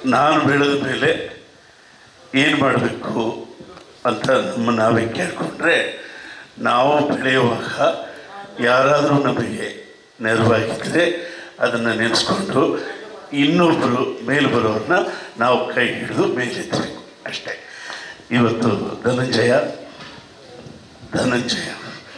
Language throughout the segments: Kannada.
ನಾನು ಬೆಳೆದ ಮೇಲೆ ಏನು ಮಾಡಬೇಕು ಅಂತ ನಮ್ಮ ನಾವೇ ಕೇಳಿಕೊಂಡ್ರೆ ನಾವು ಬೆಳೆಯುವಾಗ ಯಾರಾದರೂ ನಮಗೆ ನೆರವಾಗಿದ್ದರೆ ಅದನ್ನು ನೆನೆಸ್ಕೊಂಡು ಇನ್ನೊಬ್ಬರು ಮೇಲೆ ಬರೋರನ್ನ ನಾವು ಕೈ ಹಿಡಿದು ಮೇಲೆತ್ತಬೇಕು ಅಷ್ಟೇ ಇವತ್ತು ಧನಂಜಯ ಧನಂಜಯ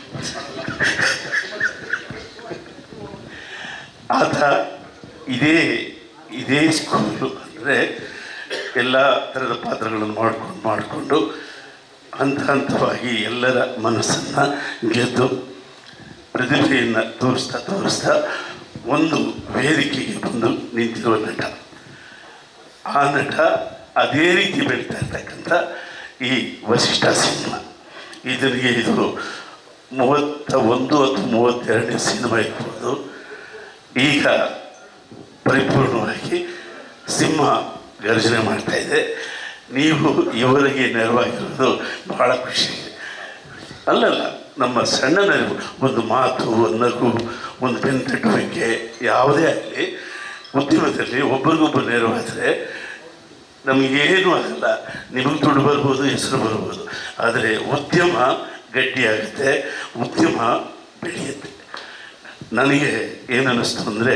ಆತ ಇದೇ ಇದೇ ಸ್ಕೂಲು ಅಂದರೆ ಎಲ್ಲ ಥರದ ಪಾತ್ರಗಳನ್ನು ಮಾಡ್ಕೊಂಡು ಮಾಡಿಕೊಂಡು ಹಂತ ಹಂತವಾಗಿ ಎಲ್ಲರ ಮನಸ್ಸನ್ನು ಗೆದ್ದು ಪ್ರತಿಭೆಯನ್ನು ತೋರಿಸ್ತಾ ತೋರಿಸ್ತಾ ಒಂದು ವೇದಿಕೆಗೆ ಬಂದು ನಿಂತಿರುವ ನಟ ಆ ನಟ ಅದೇ ರೀತಿ ಬೆಳೀತಾ ಇರ್ತಕ್ಕಂಥ ಈ ವಸಿಷ್ಠ ಸಿನಿಮಾ ಇದರಿಗೆ ಇದು ಮೂವತ್ತ ಒಂದು ಅಥವಾ ಮೂವತ್ತೆರಡನೇ ಸಿನಿಮಾ ಇರ್ಬೋದು ಈಗ ಪರಿಪೂರ್ಣವಾಗಿ ಸಿಂಹ ಗರ್ಜನೆ ಮಾಡ್ತಾ ಇದೆ ನೀವು ಇವರಿಗೆ ನೆರವಾಗಿರೋದು ಬಹಳ ಖುಷಿ ಅಲ್ಲಲ್ಲ ನಮ್ಮ ಸಣ್ಣ ನೆರವು ಒಂದು ಮಾತು ಒಂದು ನಗು ಒಂದು ಬೆನ್ನು ತಟ್ಟುವಿಕೆ ಯಾವುದೇ ಆಗಲಿ ಉದ್ಯಮದಲ್ಲಿ ಒಬ್ಬರಿಗೊಬ್ಬರು ನೆರವಾದರೆ ನಮಗೇನು ಆಗಲ್ಲ ನಿಮಗೆ ದುಡ್ಡು ಬರ್ಬೋದು ಹೆಸರು ಬರ್ಬೋದು ಆದರೆ ಉದ್ಯಮ ಗಟ್ಟಿಯಾಗುತ್ತೆ ಉದ್ಯಮ ಬೆಳೆಯುತ್ತೆ ನನಗೆ ಏನು ಅನ್ನಿಸ್ತು ಅಂದರೆ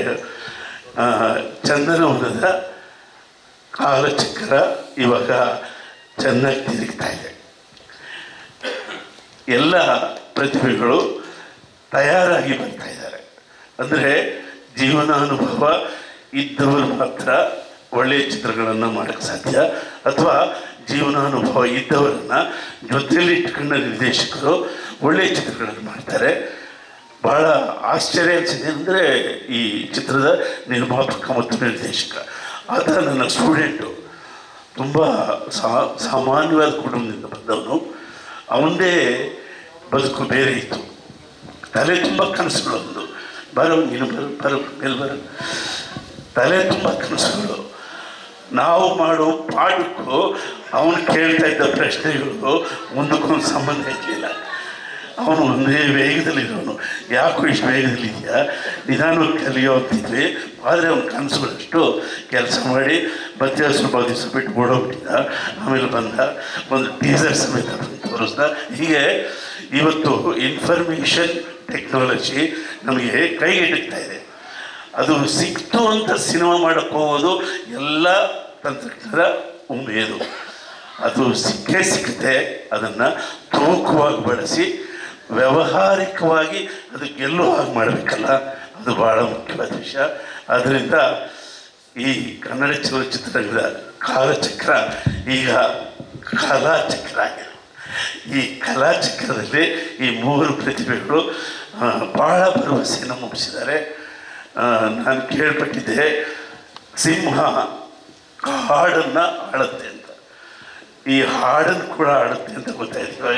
ಚಂದನವನದ ಕಾಲಚಕ್ರ ಇವಾಗ ಚೆನ್ನಾಗಿ ತಿರುಗ್ತಾ ಇದೆ ಎಲ್ಲ ಪ್ರತಿಭೆಗಳು ತಯಾರಾಗಿ ಬರ್ತಾ ಇದ್ದಾರೆ ಅಂದರೆ ಜೀವನಾನುಭವ ಇದ್ದವರು ಮಾತ್ರ ಒಳ್ಳೆಯ ಚಿತ್ರಗಳನ್ನು ಮಾಡೋಕ್ಕೆ ಸಾಧ್ಯ ಅಥವಾ ಜೀವನಾನುಭವ ಇದ್ದವರನ್ನು ಜೊತೆಯಲ್ಲಿ ಇಟ್ಕೊಂಡ ನಿರ್ದೇಶಕರು ಒಳ್ಳೆಯ ಚಿತ್ರಗಳನ್ನು ಮಾಡ್ತಾರೆ ಬಹಳ ಆಶ್ಚರ್ಯ ಅನಿಸಿದೆ ಅಂದರೆ ಈ ಚಿತ್ರದ ನಿರ್ಮಾಪಕ ಮತ್ತು ನಿರ್ದೇಶಕ ಆತ ನನ್ನ ಸ್ಟೂಡೆಂಟು ತುಂಬ ಸಾ ಸಾಮಾನ್ಯವಾದ ಕುಟುಂಬದಿಂದ ಬಂದವನು ಅವನದೇ ಬದುಕು ಬೇರೆ ಇತ್ತು ತಲೆ ತುಂಬ ಕನಸುಗಳು ಒಂದು ಬರೋ ನೀನು ಬರೋ ಬರೋ ಮೇಲೆ ಬರೋ ತಲೆ ತುಂಬ ಕನಸುಗಳು ನಾವು ಮಾಡೋ ಪಾಠಕ್ಕೂ ಅವನು ಕೇಳ್ತಾ ಇದ್ದ ಪ್ರಶ್ನೆಗಳು ಮುಂದಕ್ಕೊಂದು ಸಂಬಂಧ ಇರಲಿಲ್ಲ ಅವನು ಒಂದೇ ವೇಗದಲ್ಲಿರೋನು ಯಾಕೋ ಇಷ್ಟು ವೇಗದಲ್ಲಿದೆಯಾ ನಿಧಾನವಾಗಿ ಕಲಿಯೋ ಅಂತಿದ್ವಿ ಆದರೆ ಅವನ ಕನಸುಗಳಷ್ಟು ಕೆಲಸ ಮಾಡಿ ಮತ್ತೆ ಸ್ವಲ್ಪ ದಿವಸ ಬಿಟ್ಟು ಓಡೋಗ್ಬಿಟ್ಟಿದ್ದ ಆಮೇಲೆ ಬಂದ ಒಂದು ಟೀಸರ್ ಸಮೇತ ಬಂದು ತೋರಿಸ್ದ ಹೀಗೆ ಇವತ್ತು ಇನ್ಫಾರ್ಮೇಷನ್ ಟೆಕ್ನಾಲಜಿ ನಮಗೆ ಕೈಗೆಟುಕ್ತಾ ಇದೆ ಅದು ಸಿಕ್ತು ಅಂತ ಸಿನಿಮಾ ಮಾಡೋಕ್ಕೆ ಹೋಗೋದು ಎಲ್ಲ ತಂತ್ರಜ್ಞರ ಉಮೇದು ಅದು ಸಿಕ್ಕೇ ಸಿಕ್ಕುತ್ತೆ ಅದನ್ನು ತೂಕವಾಗಿ ಬಳಸಿ ವ್ಯಾವಹಾರಿಕವಾಗಿ ಅದು ಗೆಲ್ಲೋ ಹಾಗೆ ಮಾಡಬೇಕಲ್ಲ ಅದು ಭಾಳ ಮುಖ್ಯವಾದ ವಿಷಯ ಆದ್ದರಿಂದ ಈ ಕನ್ನಡ ಚಲನಚಿತ್ರರಂಗದ ಕಾಲಚಕ್ರ ಈಗ ಕಲಾಚಕ್ರ ಆಗಿದೆ ಈ ಕಲಾಚಕ್ರದಲ್ಲಿ ಈ ಮೂರು ಪ್ರತಿಭೆಗಳು ಆ, ಬಹಳ ಭರವಸೆಯನ್ನು ಮುಗಿಸಿದ್ದಾರೆ ನಾನು ಕೇಳ್ಪಟ್ಟಿದ್ದೆ ಸಿಂಹ ಹಾಡನ್ನು ಆಡುತ್ತೆ ಅಂತ ಈ ಹಾಡನ್ನು ಕೂಡ ಆಡುತ್ತೆ ಅಂತ ಗೊತ್ತಾಯ್ತು ಇವಾಗ.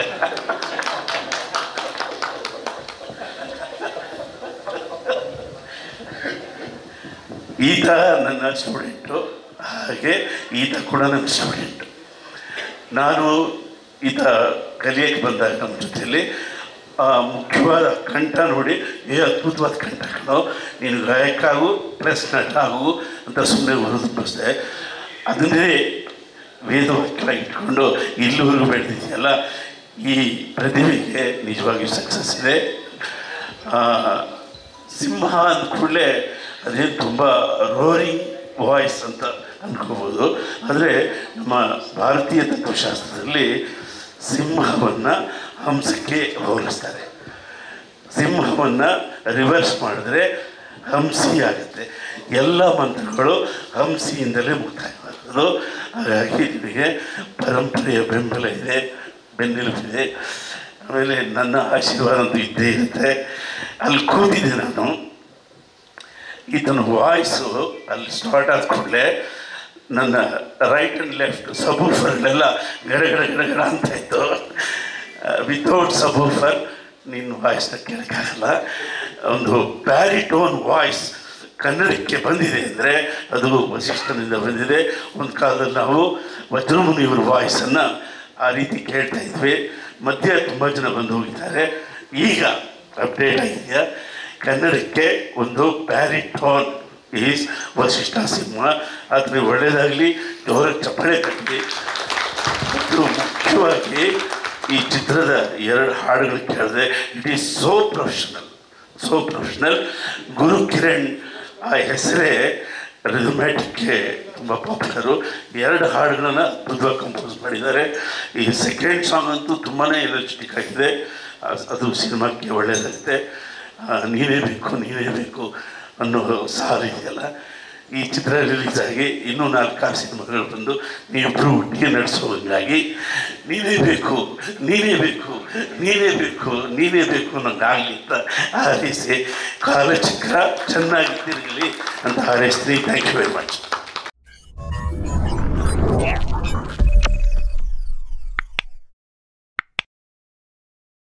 ಈತ ನನ್ನ ಸ್ಟೂಡೆಂಟು ಹಾಗೆ ಈತ ಕೂಡ ನನ್ನ ಸ್ಟೂಡೆಂಟು ನಾನು ಈತ ಕಲಿಯಕ್ಕೆ ಬಂದಾಗ ನಮ್ಮ ಜೊತೆಯಲ್ಲಿ ಆ ಮುಖ್ಯವಾದ ಕಂಠ ನೋಡಿ ಏ ಅದ್ಭುತವಾದ ಕಂಠ ಕಣೋ ನೀನು ಗಾಯಕ ಆಗು ಪ್ಲಸ್ ನಟ ಆಗು ಅಂತ ಸುಮ್ಮನೆ ಹೊರದುಂಬಿಸ್ದೆ ಅದನ್ನೇ ವೇದವಾಕ್ಯವಾಗಿ ಇಟ್ಕೊಂಡು ಇಲ್ಲಿವರೆಗೂ ಬೆಳೆದಿದೆಯಲ್ಲ ಈ ಪ್ರತಿಭೆಗೆ ನಿಜವಾಗಿಯೂ ಸಕ್ಸಸ್ ಇದೆ ಆ, ಸಿಂಹ ಅಂದ ಕೂಡಲೇ ಅದೇನು ತುಂಬ ರೋರಿಂಗ್ ವಾಯ್ಸ್ ಅಂತ ಅನ್ಕೋಬೋದು ಆದರೆ ನಮ್ಮ ಭಾರತೀಯ ತತ್ವಶಾಸ್ತ್ರದಲ್ಲಿ ಸಿಂಹವನ್ನು ಹಂಸಕ್ಕೆ ಹೋಲಿಸ್ತಾರೆ ಸಿಂಹವನ್ನು ರಿವರ್ಸ್ ಮಾಡಿದ್ರೆ ಹಂಸಿ ಆಗುತ್ತೆ ಎಲ್ಲ ಮಂತ್ರಗಳು ಹಂಸಿಯಿಂದಲೇ ಮುಕ್ತಾಯವಾಗೋದು ಹಾಗಾಗಿ ನಿಮಗೆ ಪರಂಪರೆಯ ಬೆಂಬಲ ಇದೆ ಬೆನ್ನೆಲುಬಿದೆ ಆಮೇಲೆ ನನ್ನ ಆಶೀರ್ವಾದ ಅಂತೂ ಇದ್ದೇ ಇರುತ್ತೆ ಅಲ್ಲಿ ಕೂತಿದ್ದೆ ನಾನು ಈತನ ವಾಯ್ಸು ಅಲ್ಲಿ ಸ್ಟಾರ್ಟ್ ಆದ ಕೂಡಲೇ ನನ್ನ ರೈಟ್ ಆ್ಯಂಡ್ ಲೆಫ್ಟ್ ಸಬೂಫರ್ಗಳೆಲ್ಲ ಗಡ ಗಡ ಗಡ ಗಡ ಅಂತ ಇತ್ತು ವಿತೌಟ್ ಸಬೂಫರ್ ನಿನ್ನ ವಾಯ್ಸ್ನ ಕೇಳೋಕ್ಕಾಗಲ್ಲ ಒಂದು ಬ್ಯಾರಿಟೋನ್ ವಾಯ್ಸ್ ಕನ್ನಡಕ್ಕೆ ಬಂದಿದೆ ಅಂದರೆ ಅದು ವಸಿಷ್ಠನಿಂದ ಬಂದಿದೆ ಒಂದು ಕಾಲದಲ್ಲಿ ನಾವು ವಜ್ರಮುನಿಯವರ ವಾಯ್ಸನ್ನು ಆ ರೀತಿ ಕೇಳ್ತಾ ಇದ್ವಿ ಮಧ್ಯೆ ತುಂಬ ಜನ ಬಂದು ಹೋಗಿದ್ದಾರೆ ಈಗ ಅಪ್ಡೇಟ್ ಆಗಿದೆಯಾ ಕನ್ನಡಕ್ಕೆ ಒಂದು ಬ್ಯಾರಿಟೋನ್ ಈಸ್ ವಸಿಷ್ಠ ಸಿಂಹ ಆದರೆ ಒಳ್ಳೆಯದಾಗಲಿ ಅವರ ಚಪ್ಪಳೆ ಕಟ್ಟಿ ಮತ್ತು ಮುಖ್ಯವಾಗಿ ಈ ಚಿತ್ರದ ಎರಡು ಹಾಡುಗಳು ಕೇಳಿದೆ it is so professional so professional Guru Kiran ಆ ಹೆಸರೇ ರಿದಮ್ಯಾಟಿಕ್ಗೆ ತುಂಬ ಪಾಪ್ಯುಲರು ಎರಡು ಹಾಡುಗಳನ್ನ ಅದ್ಭುತವಾಗಿ ಕಂಪೋಸ್ ಮಾಡಿದ್ದಾರೆ ಈ ಸೆಕೆಂಡ್ ಸಾಂಗ್ ಅಂತೂ ತುಂಬಾ ಎನರ್ಜೆಟಿಕ್ ಆಗಿದೆ ಅದ್- ಅದು ಸಿನಿಮಾಕ್ಕೆ ಒಳ್ಳೆಯದಾಗುತ್ತೆ ಆ, ನೀನೇ ಬೇಕು ನೀನೇ ಬೇಕು ಅನ್ನೋ ಸಾಲು ಇದೆಯಲ್ಲ ಈ ಚಿತ್ರ ರಿಲೀಸ್ ಆಗಿ ಇನ್ನೂ ನಾಲ್ಕಾರು ಸಿನಿಮಾಗಳು ಬಂದು ನೀವಿಬ್ಬರು ಒಟ್ಟಿಗೆ ನಡೆಸೋದಾಗಿ ನೀನೇ ಬೇಕು ನೀನೇ ಬೇಕು ನೀನೇ ಬೇಕು ನೀನೇ ಬೇಕು ಅನ್ನೋಂಗಾಗಲಿ ಅಂತ ಹಾರೈಸಿ ಕಾಲಚಕ್ರ ಚೆನ್ನಾಗಿ ತಿರುಗಲಿ ಅಂತ ಹಾರೈಸ್ತೀನಿ ಥ್ಯಾಂಕ್ ಯು ವೆರಿ ಮಚ್